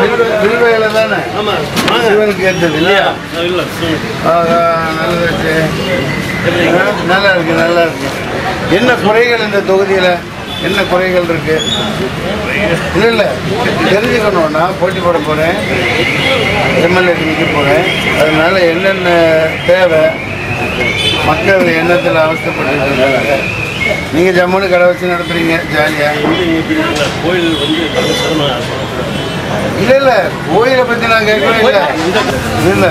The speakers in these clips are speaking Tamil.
வில்வ- வில்வ இலை தானே சிவனுக்கு ஏற்றது இல்லையா ஆஹா, நல்லது ஆ, நல்லா இருக்கு நல்லா இருக்கு என்ன குறைகள் இந்த தொகுதியில் என்ன குறைகள் இருக்கு இல்லை இல்லை தெரிஞ்சுக்கணும் நான் போட்டி போட போகிறேன் எம்எல்ஏக்கு நிற்க போகிறேன் அதனால என்னென்ன தேவை மக்கள் எண்ணத்தில் அவஸ்தைப்பட்டு இருக்காங்க நீங்கள் ஜம்முன்னு கடை வச்சு நடத்துறீங்க ஜாலியாக கோயில் வந்து நல்ல சிரமம் இல்லை இல்லை கோயிலை பற்றி நான் கேட்கவே இல்லை இல்லை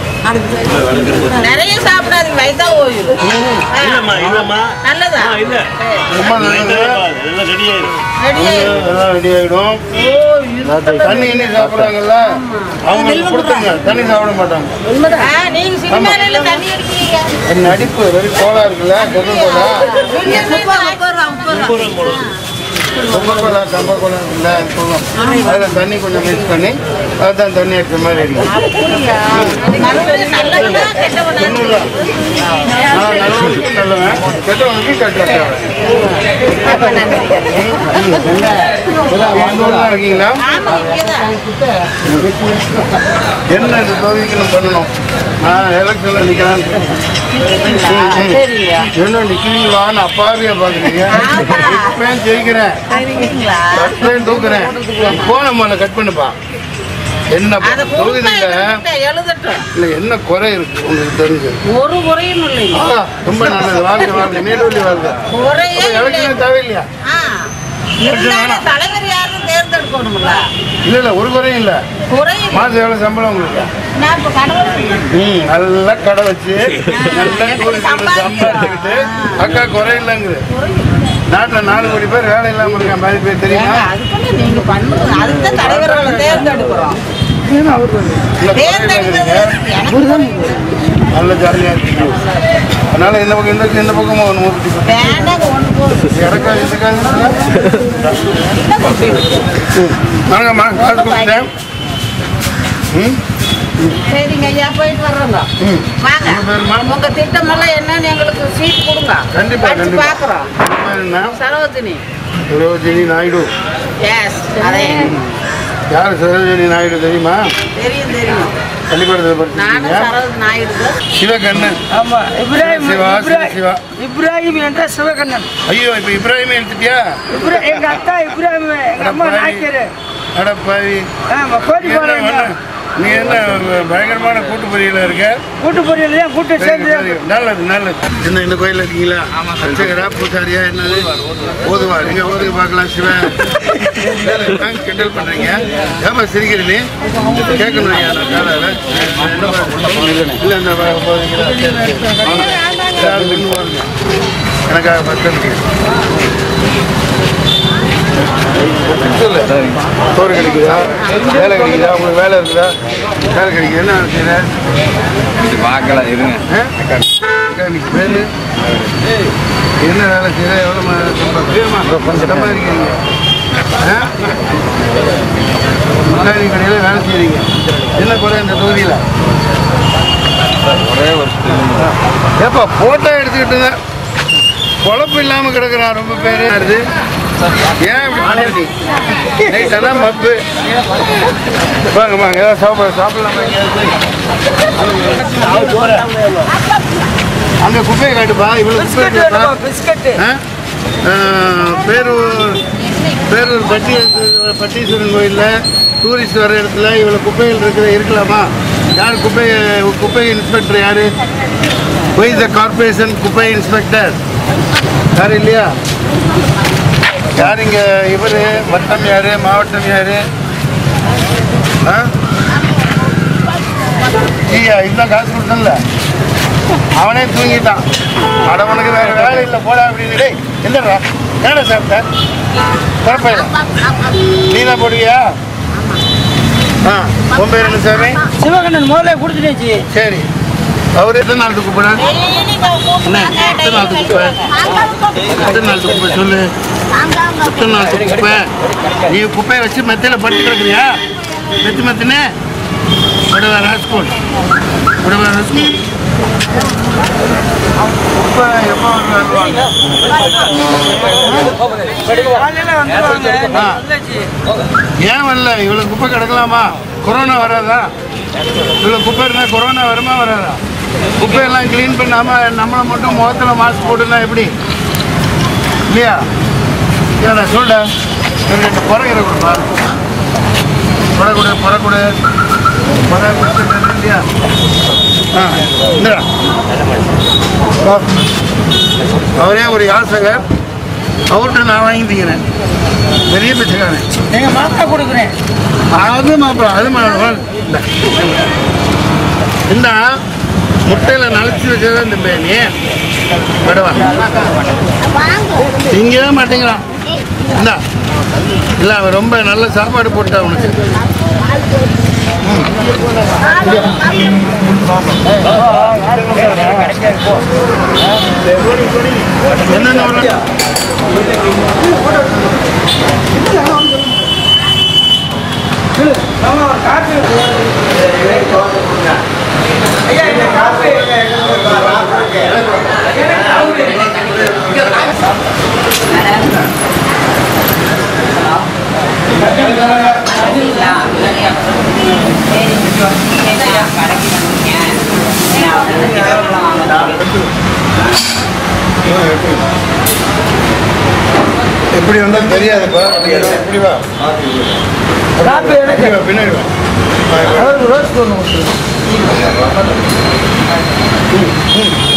நிறைய சாப்பிடாதீங்க வயசா ஓயுது இல்லம்மா இல்லம்மா நல்லதா ஆ, இல்ல ரொம்ப நல்லது எல்லாம் ரெடி ஆயிடும் ரெடியா எல்லாம் ரெடி ஆகிடும் தண்ணி இன்னி சாப்பிட்றாங்கல்ல அவங்களுக்கு கொடுத்துருங்க தண்ணி சாப்பிட மாட்டாங்க ஆ, நீங்க சினிமால தண்ணி அடிக்கிறீங்க என் நடிப்பு வெறும் கோலா இருக்குல்ல கருண் கோலா முப்பது ரூபா போடும் ரொம்ப கோலா கம்ப கோலா இருக்குல்ல அது சொல்லும் அதில் தண்ணி கொஞ்சம் மிக்ஸ் பண்ணி அதுதான் தண்ணி எடுக்கிற மாதிரி அடிக்கும் மறுபடியும் நல்லதுன்னா கெட்டவனா தொண்ணூறுரூவா நான் நல்லவனுக்கு நல்லவன் கெட்டவனுக்கு கெட்டவன் எந்த ஊர்ல இருக்கீங்களா ஆமா இங்கதான் என்ன இந்த தொகுதிக்கு நம்ம பண்ணணும் நான் எலெக்ஷனில் நிற்கிறேன் என்ன நிற்கிறீங்களான்னு அப்பாவியா பார்க்குறீங்க இப்பயும் ஜெயிக்கிறேன் சரிங்களா இப்பயும் தூக்குறேன் போன முதல்ல கட் பண்ணுப்பா என்ன அத தொகுதியில் எழுதட்டும் இல்லை என்ன குறை இருக்கு உங்களுக்கு தெரிஞ்சு ஒரு குறையும் இல்லைங்க ஆ, ரொம்ப நல்லது வாழ்க்கை வாழ்க்கை நீடூழி வாழ்க்கை குறையே இல்லை எலெக்ஷன் தேவையில்லையா ஆ, இருந்தாலும் தலைவர் யாரும் தேர்ந்தெடுக்கணும்ல இல்லை இல்லை ஒரு குறையும் இல்லை குறை இல்லை. மாதம் எவ்வளோ சம்பளம் உங்களுக்கு நான் இப்ப கடவுள் ம் நல்லா கடை வச்சு நல்லா டூரிஸ்ட் சம்பாதிச்சுக்கிட்டு அக்கா குறை இல்லைங்குது நாட்டில் நாலு கோடி பேர் வேலை இல்லாமல் இருக்கான் பாதி பேர் தெரியுமா அதுக்குன்னு நீங்க பண்ணுங்க அதுதான் தலைவர்களை தேர்ந்தெடுக்கிறோம் இல்லை, குறை இல்லைங்கிறீங்க. தேர்ந்தெடுக்கிறது எனக்கு நல்ல ஜாலியாக இருக்கீங்க அதனால இந்த பக்கம் இந்த இந்த பக்கமும் ஒன்று ஊற்றி வேண்டாங்க ஒன்று போதும் இறக்கா இந்த காசு வாங்கம்மா காசு கொடுத்தேன் ம் சரிங்க ஐயா போயிட்டு வர்றோங்க ம் வாங்க உங்க பேருமா? உங்க திட்டம் எல்லாம் என்னன்னு எங்களுக்கு சீட் கொடுங்க கண்டிப்பா படிச்சு கண்டிப்பா பாக்குறோம் உங்க பேர் என்ன சரோஜினி சரோஜினி நாயுடு எஸ் அதே யார் சரோஜினி நாயுடு தெரியுமா தெரியும் தெரியும் பள்ளிக்கூடத்தில் நானும் படிச்சிருக்கீங்க சரோஜ் நாயுடு சிவகண்ணன் ஆமா இப்ராஹிம் சிவா சிவ இப்ராஹிம் சிவா இப்ராஹிம் என்ற சிவகண்ணன் ஐயோ இப்போ இப்ராஹிம் எடுத்துட்டியா இப்ரா- எங்க அத்தா இப்ராஹிம் எங்க அம்மா நாய்க்கரு அடப்பாவி ஆமா கோடி நீ என்ன பண்ண? நீ என்ன பயங்கரமான கூட்டு பொரியல இருக்க கூட்டு பொரியல் தான் கூட்டு சரி, சேர்ந்து சரி. நல்லது நல்லது என்ன இந்த கோயில் இருக்கீங்களா அர்ச்சகரா பூசாரியா என்னது ஓதுவா நீங்க ஓதுக்கு பார்க்கலாம் சிவன் ஏன் கிண்டல் பண்றீங்க ஏமா சிரிக்கிற நீ கேட்கணும் ஐயா நான் காலால இல்லை இந்த ப- போதுங்களா? சரி, சரி. வாங்க. யாரு நின்னு பாருங்க. எனக்காக பத்து சொல்லு சோறு கிடைக்குதா வேலை கிடைக்குதா உங்களுக்கு வேலை இருக்குதா வேலை கிடைக்குது என்ன செய்யற பார்க்கலாம் இருங்க மெக்கானிக் பேரு என்ன வேலை செய்யற எவ்வளோ சம்பளம் சம்பாதிக்கிறீங்க மெக்கானிக் கடையில் வேலை செய்கிறீங்க என்ன குறை இந்த தொகுதியில் ஒரே வருஷத்துக்கு ஏப்பா ஃபோட்டோ எடுத்துக்கிட்டுங்க குழப்பம் இல்லாமல் கிடக்குறான் ரொம்ப பேர் யாருது ஏன் இப்படி பண்ணிருக்கீங்க நைட் ஆனால் மப்பு வாங்க வாங்க ஏதாவது சாப்பிட சாப்பிடலாமா அங்கே குப்பையை காட்டுப்பா இவ்வளோ குப்பை பிஸ்கட் இருக்குப்பா. வேணுமா பிஸ்கட் ஆ? ஆ, பேரூர் பேரூர் பட்டி பட்டீஸ்வரன் கோயிலில் டூரிஸ்ட் வர இடத்துல இவ்வளோ குப்பைகள் இருக்கிற இருக்கலாமா யார் குப்பை குப்பை இன்ஸ்பெக்டர் யார் ஒய் த கார்பரேஷன் குப்பை இன்ஸ்பெக்டர் யார் இல்லையா யார் இங்கே இவர் வட்டம் யார் மாவட்டம் யார் ஆ ஐயா இதுதான் காசு கொடுத்தல அவனே தூங்கிட்டான் அடவனுக்கு வேற வேலை இல்லை போடா அப்படின்னு டேய் என்னடா என்னடா சாப்பிட்ட குழப்பம் நீ தான் போடுவியா ஆ உன் பேர் என்ன சாமி சிவகண்ணன் முதல்ல கொடுத்துட்டேச்சு சரி அவர் எத்தனை நாள் கூப்பிடுறேன் எத்தனை நாள் கூப்பிடுவேன் எத்தனை நாள் கூப்பிடுவேன் சொல்லு எத்தனை நாள் கூப்பிடுவேன் நீ குப்பையை வச்சு மெத்தையில் படுத்து கிடக்குறியா மெத்து மெத்துன்னு விடவா ராஜ்கோட் விடவா ராஜ்கோட் குப்பை எப்போ வருவாங்க காலையில வந்துருவாங்க ஆ. வந்துச்சு. வந்துருச்சு ஏன் வரல இவ்வளோ குப்பை கிடக்கலாமா கொரோனா வராதா இவ்வளோ குப்பை இருந்தால் கொரோனா வருமா வராதா குப்பையெல்லாம் க்ளீன் பண்ணாமல் நம்மளை மட்டும் முகத்தில் மாஸ்க் போட்டுனா எப்படி இல்லையா ஏடா சொல்டா எனக்கு ரெண்டு புறகிற கொடுப்பா புற கொடு புற கொடு புற கொடுத்துட்டு இல்லையா ஆ இந்தடா வா. அவரே ஒரு யாசகர் அவர்கிட்ட நான் வாங்கி திங்கிறேன் பெரிய பிச்சைக்காரன் எங்க மாத்தா கொடுக்குறேன் அது மாப்பிள அது மாப்பிள இந்த முட்டையில் நனைச்சி வச்சது இந்த பேனி விடவா திங்கவே மாட்டேங்கிறான் இந்தா இல்லை அவன் ரொம்ப நல்ல சாப்பாடு போட்டா அவனுக்கு என்னென்ன வரலாம் ஐயா இந்த காப்பி எப்படி வந்தாலும் தெரியாதுப்பா எப்படி வா காப்பி எனக்கு பின்னாடி வா, பின்னாடி வா அவருக்கு ரோஸ் ஒன்று கொடுத்துருங்க ம், ம்.